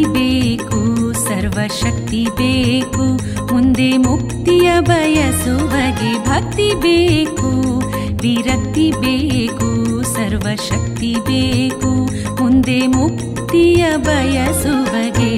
ಬೇಕು ಸರ್ವಶಕ್ತಿ ಬೇಕು ಮುಂದೆ ಮುಕ್ತಿಯ ಬಯಸುವಗೆ ಭಕ್ತಿ ಬೇಕು ವಿರಕ್ತಿ ಬೇಕು ಸರ್ವಶಕ್ತಿ ಬೇಕು ಮುಂದೆ ಮುಕ್ತಿಯ ಬಯಸುವಗೆ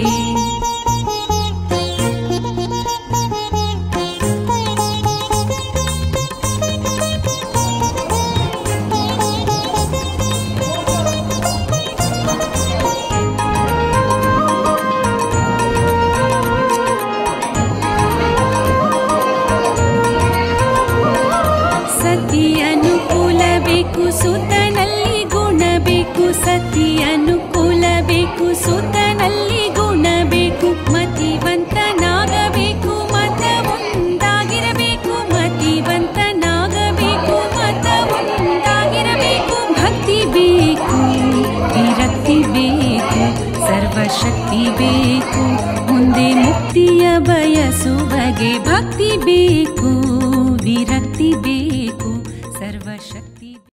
ಸತಿ ಅನುಕೂಲ ಬೇಕು ಸುತನಲ್ಲಿ ಗುಣ ಬೇಕು ಸತಿ ಅನುಕೂಲ ಬೇಕು ಸುತನಲ್ಲಿ ಗುಣ ಬೇಕು ಮತಿವಂತನಾಗಬೇಕು ಮತ ಒಂದಾಗಿರಬೇಕು ಮತಿವಂತನಾಗಬೇಕು ಮತ ಒಂದಾಗಿರಬೇಕು ಭಕ್ತಿ ಬೇಕು ವಿರಕ್ತಿ ಬೇಕು ಸರ್ವಶಕ್ತಿ ಬೇಕು ಮುಂದೆ ಮುಕ್ತಿಯ ಬಯಸುವಗೆ ಭಕ್ತಿ ಬೇಕು ವಿರಕ್ತಿ ಬೇಕು